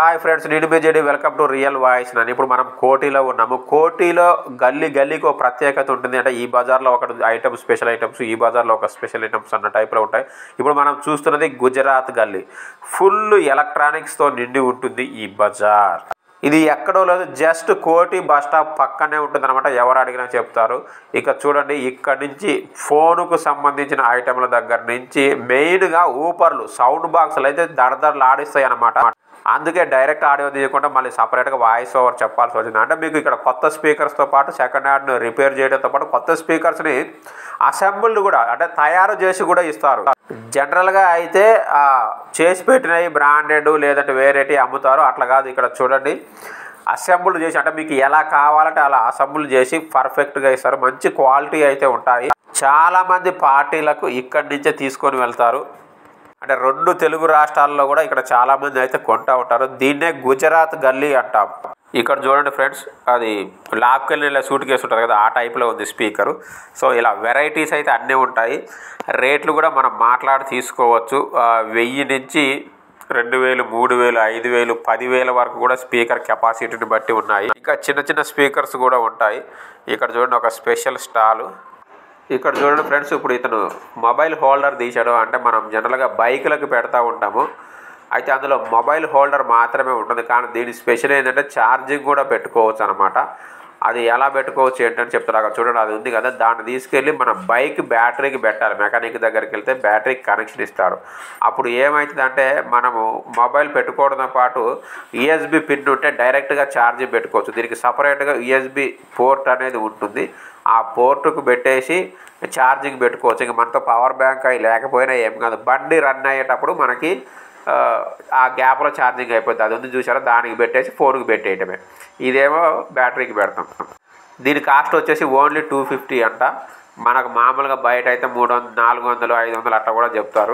hi friends నేను బీజేడి welcome to real voice నన్ను ఇప్పుడు మనం కోటిలో ఉన్నాము కోటిలో గల్లీ గల్లీకి ఒక ప్రత్యేకత ఉంటుంది అంటే ఈ బజార్లో ఒక ఐటమ్స్ స్పెషల్ ఐటమ్స్ ఈ బజార్లో ఒక స్పెషల్ ఐటమ్స్ అన్న టైప్లో ఉంటాయి ఇప్పుడు మనం చూస్తున్నది గుజరాత్ గల్లీ ఫుల్ ఎలక్ట్రానిక్స్తో నిండి ఉంటుంది ఈ బజార్ ఇది ఎక్కడో లేదు జస్ట్ కోటి బస్ స్టాప్ పక్కనే ఉంటుంది అనమాట ఎవరు అడిగినా చెప్తారు ఇక చూడండి ఇక్కడ నుంచి ఫోనుకు సంబంధించిన ఐటెంల దగ్గర నుంచి మెయిన్గా ఊపర్లు సౌండ్ బాక్సులు అయితే దడదడలు ఆడిస్తాయి అనమాట అందుకే డైరెక్ట్ ఆడియో తీయకుండా మళ్ళీ సపరేట్గా వాయిస్ ఓవర్ చెప్పాల్సి వచ్చింది అంటే మీకు ఇక్కడ కొత్త స్పీకర్స్తో పాటు సెకండ్ హ్యాండ్ను రిపేర్ చేయడంతో పాటు కొత్త స్పీకర్స్ని అసెంబుల్డ్ కూడా అంటే తయారు చేసి కూడా ఇస్తారు జనరల్గా అయితే ఆ, చేసి పెట్టినవి బ్రాండెడ్ లేదంటే వేరేటి అమ్ముతారు అట్లా కాదు ఇక్కడ చూడండి అసెంబుల్ చేసి అంటే మీకు ఎలా కావాలంటే అలా అసెంబుల్ చేసి పర్ఫెక్ట్గా ఇస్తారు మంచి క్వాలిటీ అయితే ఉంటాయి చాలామంది పార్టీలకు ఇక్కడి నుంచే తీసుకొని వెళ్తారు అంటే రెండు తెలుగు రాష్ట్రాల్లో కూడా ఇక్కడ చాలా మంది అయితే కొంటా ఉంటారు దీన్నే గుజరాత్ గల్లీ అంటాం ఇక్కడ చూడండి ఫ్రెండ్స్ అది లాక్కెళ్ళి ఇలా సూట్ కేసు ఉంటుంది కదా ఆ టైప్లో ఉంది స్పీకరు సో ఇలా వెరైటీస్ అయితే అన్నీ ఉంటాయి రేట్లు కూడా మనం మాట్లాడి తీసుకోవచ్చు ఆ, వెయ్యి నుంచి రెండు వేలు మూడు వేలు ఐదు వేలు పదివేల వరకు కూడా స్పీకర్ కెపాసిటీని బట్టి ఉన్నాయి ఇంకా చిన్న చిన్న స్పీకర్స్ కూడా ఉంటాయి ఇక్కడ చూడండి ఒక స్పెషల్ స్టాలు ఇక్కడ చూడండి ఫ్రెండ్స్ ఇప్పుడు ఇతను మొబైల్ హోల్డర్ తీశాడు అంటే మనం జనరల్గా బైకులకు పెడతా ఉంటాము అయితే అందులో మొబైల్ హోల్డర్ మాత్రమే ఉంటుంది కానీ దీని స్పెషల్ ఏంటంటే ఛార్జింగ్ కూడా పెట్టుకోవచ్చు అనమాట అది ఎలా పెట్టుకోవచ్చు ఏంటని చెప్తారు అక్కడ చూడండి అది ఉంది కదా దాన్ని తీసుకెళ్ళి మన బైక్ బ్యాటరీకి పెట్టాలి మెకానిక్ దగ్గరికి వెళ్తే బ్యాటరీకి కనెక్షన్ ఇస్తాడు అప్పుడు ఏమవుతుందంటే మనము మొబైల్ పెట్టుకోవడంతో పాటు యూఎస్బి పిన్ ఉంటే డైరెక్ట్గా ఛార్జింగ్ పెట్టుకోవచ్చు దీనికి సపరేట్గా యూఎస్బి పోర్ట్ అనేది ఉంటుంది ఆ పోర్టుకు పెట్టేసి ఛార్జింగ్ పెట్టుకోవచ్చు ఇంకా మనతో పవర్ బ్యాంక్ అవి లేకపోయినా ఏం కాదు బండి రన్ అయ్యేటప్పుడు మనకి ఆ, ఆ గ్యాప్లో ఛార్జింగ్ అయిపోతుంది అది ఉంది చూసారా దానికి పెట్టేసి ఫోన్కి పెట్టేయటమే ఇదేమో బ్యాటరీకి పెడతాం దీని కాస్ట్ వచ్చేసి ఓన్లీ టూ ఫిఫ్టీ అంట మనకు మామూలుగా బయట అయితే మూడు వందలు నాలుగు వందలు ఐదు వందలు అట్లా కూడా చెప్తారు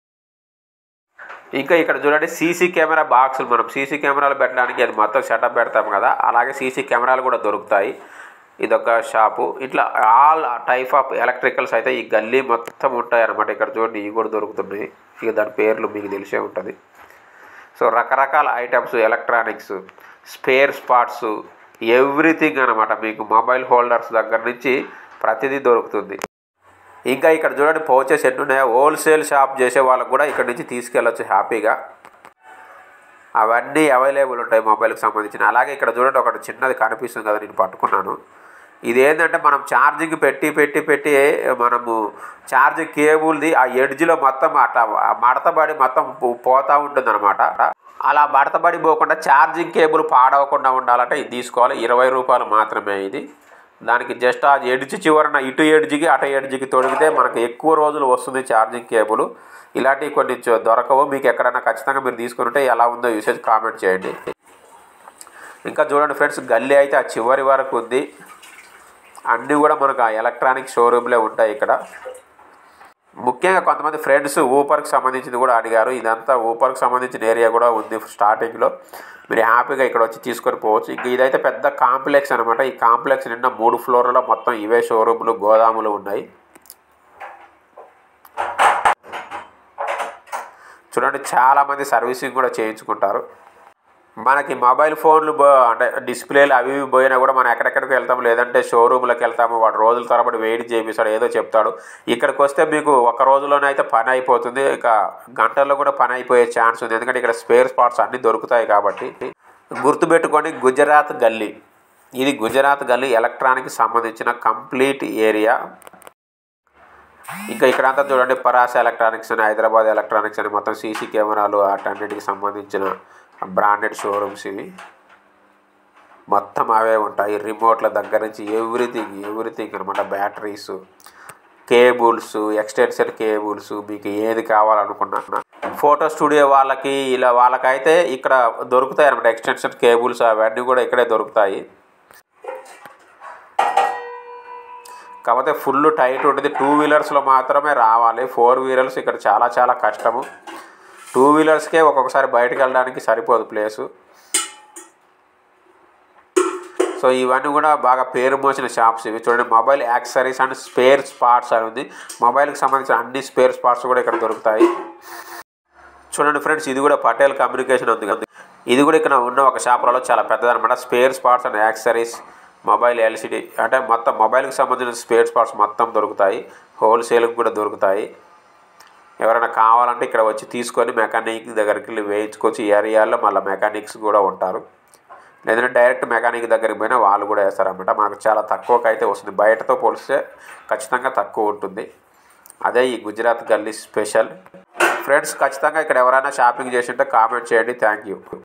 ఇంకా ఇక్కడ చూడండి సీసీ కెమెరా బాక్సులు మనం సీసీ కెమెరాలు పెట్టడానికి అది మొత్తం సెటప్ పెడతాం కదా అలాగే సీసీ కెమెరాలు కూడా దొరుకుతాయి ఇదొక షాపు ఇట్లా ఆల్ టైప్ ఆఫ్ ఎలక్ట్రికల్స్ అయితే ఈ గల్లీ మొత్తం ఉంటాయి అనమాట ఇక్కడ చూడండి ఇవి కూడా దొరుకుతున్నాయి ఇక దాని పేర్లు మీకు తెలిసే ఉంటుంది సో రకరకాల items electronics spare parts everything అనమాట మీకు మొబైల్ హోల్డర్స్ దగ్గర నుంచి ప్రతిదీ దొరుకుతుంది ఇంకా ఇక్కడ చూడండి పౌచెస్ ఎన్ని ఉన్నాయో హోల్సేల్ షాప్ చేసే వాళ్ళకు కూడా ఇక్కడ నుంచి తీసుకెళ్ళొచ్చు హ్యాపీగా అవన్నీ అవైలబుల్ ఉంటాయి మొబైల్కి సంబంధించిన అలాగే ఇక్కడ చూడండి ఒకటి చిన్నది కనిపిస్తుంది కదా నేను పట్టుకున్నాను ఇది ఏంటంటే మనం ఛార్జింగ్ పెట్టి పెట్టి పెట్టి మనము ఛార్జింగ్ కేబుల్ది ఆ ఎడ్జ్లో మొత్తం అట్లా మడతబడి మొత్తం పో- పోతా ఉంటుంది అనమాట అలా మడతబడి పోకుండా ఛార్జింగ్ కేబుల్ పాడవకుండా ఉండాలంటే ఇది తీసుకోవాలి ఇరవై రూపాయలు మాత్రమే ఇది దానికి జస్ట్ ఆ ఎడ్జ్ చివరన ఇటు ఎడ్జికి అటు ఎడ్జికి తొడిగితే మనకు ఎక్కువ రోజులు వస్తుంది ఛార్జింగ్ కేబుల్ ఇలాంటివి కొన్ని చో- దొరకవు మీకు ఎక్కడైనా ఖచ్చితంగా మీరు తీసుకుని ఉంటే ఎలా ఉందో యూసేజ్ కామెంట్ చేయండి ఇంకా చూడండి ఫ్రెండ్స్ గల్లీ అయితే ఆ చివరి వరకు ఉంది అన్నీ కూడా మనకు ఆ ఎలక్ట్రానిక్ షోరూమ్లే ఉంటాయి ఇక్కడ ముఖ్యంగా కొంతమంది ఫ్రెండ్స్ ఊపర్కి సంబంధించింది కూడా అడిగారు ఇదంతా ఊపర్కి సంబంధించిన ఏరియా కూడా ఉంది స్టార్టింగ్లో మీరు హ్యాపీగా ఇక్కడ వచ్చి తీసుకొని పోవచ్చు ఇంక ఇదైతే పెద్ద కాంప్లెక్స్ అనమాట ఈ కాంప్లెక్స్ నిండా మూడు ఫ్లోర్లలో మొత్తం ఇవే షోరూములు గోదాములు ఉన్నాయి చూడండి చాలామంది సర్వీసింగ్ కూడా చేయించుకుంటారు మనకి మొబైల్ ఫోన్లు బో అంటే డిస్ప్లేలు అవి ఇవి పోయినా కూడా మనం ఎక్కడెక్కడికి వెళ్తాము లేదంటే షోరూమ్లకు వెళ్తాము వాడు రోజుల తరబడి వెయిట్ చేపిస్తాడు ఏదో చెప్తాడు ఇక్కడికి వస్తే మీకు ఒక రోజులోనే అయితే పని అయిపోతుంది ఇక గంటల్లో కూడా పని అయిపోయే ఛాన్స్ ఉంది ఎందుకంటే ఇక్కడ స్పేర్ స్పాట్స్ అన్నీ దొరుకుతాయి కాబట్టి గుర్తుపెట్టుకొని గుజరాత్ గల్లీ ఇది గుజరాత్ గల్లీ ఎలక్ట్రానిక్ సంబంధించిన కంప్లీట్ ఏరియా ఇంకా ఇక్కడంతా చూడండి పరాస ఎలక్ట్రానిక్స్ అని హైదరాబాద్ ఎలక్ట్రానిక్స్ అని మొత్తం సీసీ కెమెరాలు వాటన్నిటికి సంబంధించిన బ్రాండెడ్ షోరూమ్స్ ఇవి మొత్తం అవే ఉంటాయి రిమోట్ల దగ్గర నుంచి ఎవ్రీథింగ్ ఎవ్రీథింగ్ అనమాట బ్యాటరీస్ కేబుల్స్ ఎక్స్టెన్షన్ కేబుల్స్ మీకు ఏది కావాలనుకున్నా ఫోటో స్టూడియో వాళ్ళకి ఇలా వాళ్ళకైతే ఇక్కడ దొరుకుతాయి అనమాట ఎక్స్టెన్షన్ కేబుల్స్ అవన్నీ కూడా ఇక్కడే దొరుకుతాయి కాకపోతే ఫుల్ టైట్ ఉంటుంది టూ వీలర్స్లో మాత్రమే రావాలి ఫోర్ వీలర్స్ ఇక్కడ చాలా చాలా కష్టము టూ వీలర్స్కే ఒక్కొక్కసారి బయటకు వెళ్ళడానికి సరిపోదు ప్లేసు సో ఇవన్నీ కూడా బాగా పేరు మోసిన షాప్స్ ఇవి చూడండి mobile accessories and spare parts అని ఉంది మొబైల్కి సంబంధించిన అన్ని స్పేర్ స్పాట్స్ కూడా ఇక్కడ దొరుకుతాయి చూడండి ఫ్రెండ్స్ ఇది కూడా పటేల్ కమ్యూనికేషన్ ఉంది కదా ఇది కూడా ఇక్కడ ఉన్న ఒక షాపులలో చాలా పెద్దదనమాట spare parts and accessories mobile LCD అంటే మొత్తం మొబైల్కి సంబంధించిన స్పేర్ స్పాట్స్ మొత్తం దొరుకుతాయి హోల్సేల్కి కూడా దొరుకుతాయి ఎవరైనా కావాలంటే ఇక్కడ వచ్చి తీసుకొని మెకానిక్ దగ్గరికి వెళ్ళి వేయించుకొచ్చి ఈ ఏరియాలో మళ్ళీ మెకానిక్స్ కూడా ఉంటారు లేదంటే డైరెక్ట్ మెకానిక్ దగ్గరికి పోయినా వాళ్ళు కూడా వేస్తారన్నమాట మనకు చాలా తక్కువకి అయితే వస్తుంది బయటతో పోలిస్తే ఖచ్చితంగా తక్కువ ఉంటుంది అదే ఈ గుజరాత్ గల్లీ స్పెషల్ ఫ్రెండ్స్ ఖచ్చితంగా ఇక్కడ ఎవరైనా షాపింగ్ చేసి ఉంటే కామెంట్ చేయండి థ్యాంక్ యూ